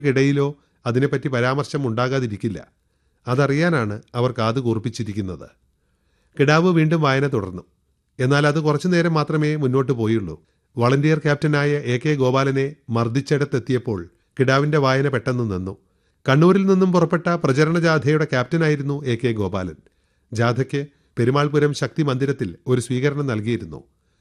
ഇടയിലോ അതിനെപ്പറ്റി പരാമർശം ഉണ്ടാകാതിരിക്കില്ല അതറിയാനാണ് അവർ കാത് കൂർപ്പിച്ചിരിക്കുന്നത് കിടാവ് വീണ്ടും വായന തുടർന്നു എന്നാൽ അത് കുറച്ചു നേരം മാത്രമേ മുന്നോട്ട് പോയുള്ളൂ വളണ്ടിയർ ക്യാപ്റ്റനായ എ കെ ഗോപാലനെ മർദ്ദിച്ചിടത്തെത്തിയപ്പോൾ കിടാവിന്റെ വായന പെട്ടെന്ന് നിന്നു കണ്ണൂരിൽ നിന്നും പുറപ്പെട്ട പ്രചരണ ജാഥയുടെ ക്യാപ്റ്റനായിരുന്നു എ കെ ഗോപാലൻ ജാഥയ്ക്ക് പെരുമാൾപുരം ശക്തി മന്ദിരത്തിൽ ഒരു സ്വീകരണം നൽകിയിരുന്നു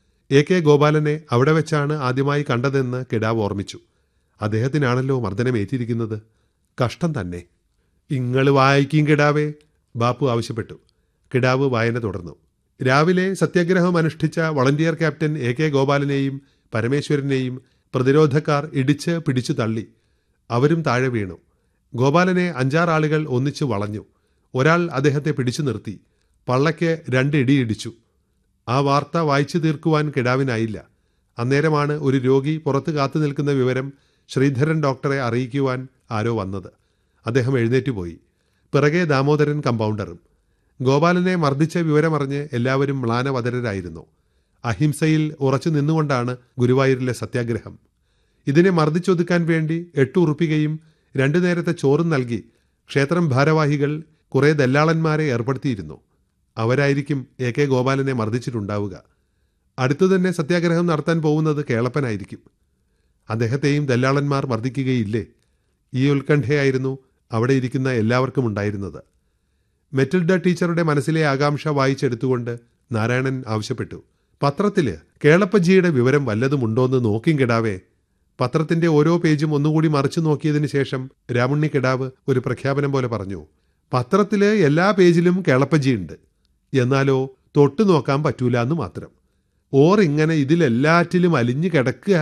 എ കെ ഗോപാലനെ അവിടെ വെച്ചാണ് ആദ്യമായി കണ്ടതെന്ന് കിടാവ് ഓർമ്മിച്ചു അദ്ദേഹത്തിനാണല്ലോ മർദ്ദനമേറ്റിരിക്കുന്നത് കഷ്ടം തന്നെ ഇങ്ങള് വായിക്കും കിടാവേ ബാപ്പു ആവശ്യപ്പെട്ടു കിടാവ് വായന തുടർന്നു രാവിലെ സത്യാഗ്രഹം അനുഷ്ഠിച്ച വളണ്ടിയർ ക്യാപ്റ്റൻ എ കെ ഗോപാലനെയും പരമേശ്വരനെയും പ്രതിരോധക്കാർ ഇടിച്ച് പിടിച്ചു തള്ളി അവരും താഴെ വീണു ഗോപാലനെ അഞ്ചാറാളുകൾ ഒന്നിച്ചു വളഞ്ഞു ഒരാൾ അദ്ദേഹത്തെ പിടിച്ചു നിർത്തി പള്ളയ്ക്ക് രണ്ട് ഇടിയിടിച്ചു ആ വാർത്ത വായിച്ചു തീർക്കുവാൻ കിടാവിനായില്ല അന്നേരമാണ് ഒരു രോഗി പുറത്ത് കാത്തു നിൽക്കുന്ന വിവരം ശ്രീധരൻ ഡോക്ടറെ അറിയിക്കുവാൻ ആരോ വന്നത് അദ്ദേഹം എഴുന്നേറ്റുപോയി പിറകെ ദാമോദരൻ കമ്പൗണ്ടറും ഗോപാലനെ മർദ്ദിച്ച വിവരമറിഞ്ഞ് എല്ലാവരും മ്ലാനവതരരായിരുന്നു അഹിംസയിൽ ഉറച്ചു നിന്നുകൊണ്ടാണ് ഗുരുവായൂരിലെ സത്യാഗ്രഹം ഇതിനെ മർദ്ദിച്ചൊതുക്കാൻ വേണ്ടി എട്ട് ഉറുപ്പികയും രണ്ടു നേരത്തെ ചോറും നൽകി ക്ഷേത്രം ഭാരവാഹികൾ കുറെ ദല്ലാളന്മാരെ ഏർപ്പെടുത്തിയിരുന്നു അവരായിരിക്കും എ കെ ഗോപാലനെ മർദ്ദിച്ചിട്ടുണ്ടാവുക അടുത്തു തന്നെ സത്യാഗ്രഹം നടത്താൻ പോകുന്നത് കേളപ്പനായിരിക്കും അദ്ദേഹത്തെയും ദല്ലാളന്മാർ മർദ്ദിക്കുകയില്ലേ ഈ ഉത്കണ്ഠയായിരുന്നു അവിടെ ഇരിക്കുന്ന എല്ലാവർക്കും ഉണ്ടായിരുന്നത് മെറ്റിൽഡ ടീച്ചറുടെ മനസ്സിലെ ആകാംക്ഷ വായിച്ചെടുത്തുകൊണ്ട് നാരായണൻ ആവശ്യപ്പെട്ടു പത്രത്തില് കേളപ്പജിയുടെ വിവരം വല്ലതുമുണ്ടോന്ന് നോക്കിയും കിടാവേ പത്രത്തിന്റെ ഓരോ പേജും ഒന്നുകൂടി മറിച്ചു നോക്കിയതിനു ശേഷം രാമുണ്ണി കിടാവ് ഒരു പ്രഖ്യാപനം പോലെ പറഞ്ഞു പത്രത്തില് എല്ലാ പേജിലും കേളപ്പജിയുണ്ട് എന്നാലോ തൊട്ടു നോക്കാൻ പറ്റൂല എന്ന് മാത്രം ഓർ ഇങ്ങനെ ഇതിലെല്ലാറ്റിലും അലിഞ്ഞു കിടക്കുക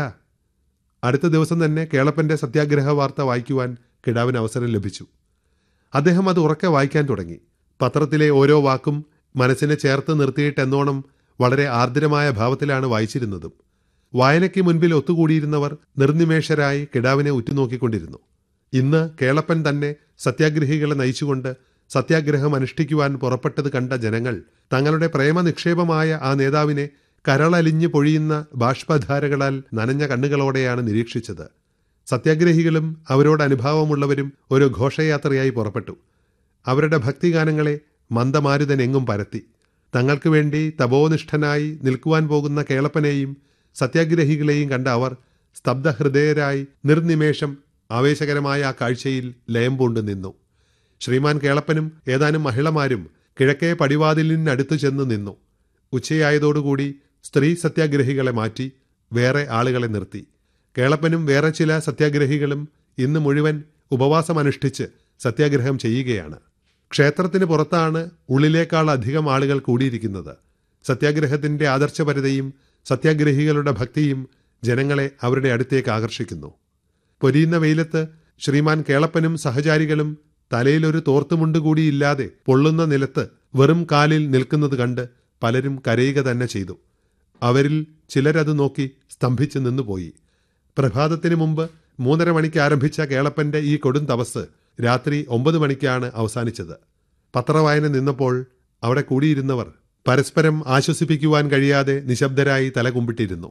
അടുത്ത ദിവസം തന്നെ കേളപ്പന്റെ സത്യാഗ്രഹ വാർത്ത വായിക്കുവാൻ കിടാവിന് അവസരം ലഭിച്ചു അദ്ദേഹം അത് ഉറക്കെ വായിക്കാൻ തുടങ്ങി പത്രത്തിലെ ഓരോ വാക്കും മനസ്സിനെ ചേർത്ത് നിർത്തിയിട്ടെന്നോണം വളരെ ആർദ്രമായ ഭാവത്തിലാണ് വായിച്ചിരുന്നതും വായനയ്ക്ക് മുൻപിൽ ഒത്തുകൂടിയിരുന്നവർ നിർനിമേഷരായി കിടാവിനെ ഉറ്റുനോക്കിക്കൊണ്ടിരുന്നു ഇന്ന് കേളപ്പൻ തന്നെ സത്യാഗ്രഹികളെ നയിച്ചുകൊണ്ട് സത്യാഗ്രഹം അനുഷ്ഠിക്കുവാൻ പുറപ്പെട്ടത് കണ്ട ജനങ്ങൾ തങ്ങളുടെ പ്രേമനിക്ഷേപമായ ആ നേതാവിനെ കരളലിഞ്ഞു പൊഴിയുന്ന ബാഷ്പധാരകളാൽ നനഞ്ഞ കണ്ണുകളോടെയാണ് നിരീക്ഷിച്ചത് സത്യാഗ്രഹികളും അവരോട് അനുഭാവമുള്ളവരും ഒരു ഘോഷയാത്രയായി പുറപ്പെട്ടു അവരുടെ ഭക്തിഗാനങ്ങളെ മന്ദമാരുതൻ എങ്ങും പരത്തി തങ്ങൾക്ക് വേണ്ടി തപോനിഷ്ഠനായി നിൽക്കുവാൻ പോകുന്ന കേളപ്പനെയും സത്യാഗ്രഹികളെയും കണ്ട അവർ സ്തബ്ധഹൃദയരായി നിർനിമേഷം ആവേശകരമായ ആ കാഴ്ചയിൽ ലയം പൂണ്ടു നിന്നു ശ്രീമാൻ കേളപ്പനും ഏതാനും മഹിളമാരും കിഴക്കേ പടിവാതിലിനടുത്തു ചെന്ന് നിന്നു ഉച്ചയായതോടുകൂടി സ്ത്രീ സത്യാഗ്രഹികളെ മാറ്റി വേറെ ആളുകളെ നിർത്തി കേളപ്പനും വേറെ ചില സത്യാഗ്രഹികളും ഇന്ന് മുഴുവൻ ഉപവാസമനുഷ്ഠിച്ച് സത്യാഗ്രഹം ചെയ്യുകയാണ് ക്ഷേത്രത്തിന് പുറത്താണ് ഉള്ളിലേക്കാൾ അധികം ആളുകൾ കൂടിയിരിക്കുന്നത് സത്യാഗ്രഹത്തിന്റെ ആദർശപരതയും സത്യാഗ്രഹികളുടെ ഭക്തിയും ജനങ്ങളെ അവരുടെ അടുത്തേക്ക് ആകർഷിക്കുന്നു പൊരിയുന്ന വെയിലത്ത് ശ്രീമാൻ കേളപ്പനും സഹചാരികളും തലയിലൊരു തോർത്തുമുണ്ട് കൂടിയില്ലാതെ പൊള്ളുന്ന നിലത്ത് വെറും കാലിൽ നിൽക്കുന്നത് കണ്ട് പലരും കരയുക തന്നെ ചെയ്തു അവരിൽ ചിലരത് നോക്കി സ്തംഭിച്ചു നിന്നുപോയി പ്രഭാതത്തിന് മുമ്പ് മൂന്നര മണിക്ക് ആരംഭിച്ച കേളപ്പന്റെ ഈ കൊടും തപസ് രാത്രി ഒമ്പത് മണിക്കാണ് അവസാനിച്ചത് പത്രവായന നിന്നപ്പോൾ അവിടെ കൂടിയിരുന്നവർ പരസ്പരം ആശ്വസിപ്പിക്കുവാൻ കഴിയാതെ നിശബ്ദരായി തലകുമ്പിട്ടിരുന്നു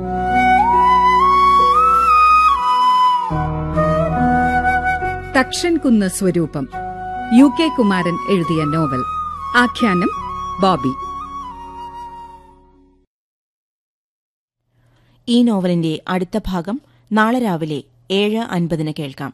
തക്ഷൻകുന്ന് സ്വരൂപം യു കെ കുമാരൻ എഴുതിയ നോവൽ ആഖ്യാനം ബോബി ഈ നോവലിന്റെ അടുത്ത ഭാഗം നാളെ രാവിലെ ഏഴ് അൻപതിന് കേൾക്കാം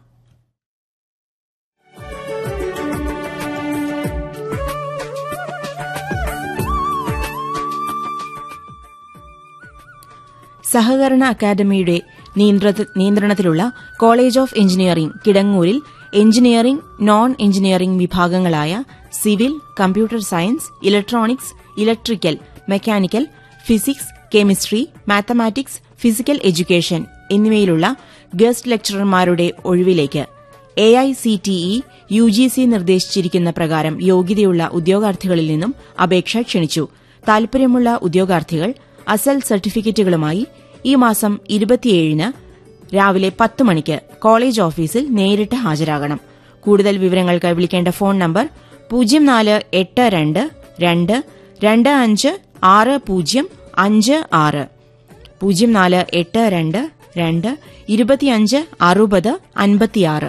സഹകരണ അക്കാദമിയുടെ നിയന്ത്ര- നിയന്ത്രണത്തിലുള്ള കോളേജ് ഓഫ് എഞ്ചിനീയറിംഗ് കിടങ്ങൂരിൽ എഞ്ചിനീയറിംഗ് നോൺ എഞ്ചിനീയറിംഗ് വിഭാഗങ്ങളായ civil computer science electronics electrical mechanical physics chemistry mathematics physical education എന്നിവയിലുള്ള ഗസ്റ്റ് ലെക്ചറർമാരുടെ ഒഴിവിലേക്ക് A I C T E U G C നിർദ്ദേശിച്ചിരിക്കുന്ന പ്രകാരം യോഗ്യതയുള്ള ഉദ്യോഗാർത്ഥികളിൽ നിന്നും അപേക്ഷ ക്ഷണിച്ചു താൽപര്യമുള്ള ഉദ്യോഗാർത്ഥികൾ അസൽ സർട്ടിഫിക്കറ്റുകളുമായി ഈ മാസം ഇരുപത്തിയേഴിന് രാവിലെ പത്ത് മണിക്ക് കോളേജ് ഓഫീസിൽ നേരിട്ട് ഹാജരാകണം കൂടുതൽ വിവരങ്ങൾക്ക് വിളിക്കേണ്ട ഫോൺ നമ്പർ പൂജ്യം നാല് എട്ട് രണ്ട് രണ്ട് രണ്ട് അഞ്ച് ആറ് പൂജ്യം അഞ്ച് ആറ് പൂജ്യം നാല് എട്ട് രണ്ട് രണ്ട് ഇരുപത്തിയഞ്ച് അറുപത് അൻപത്തിയാറ്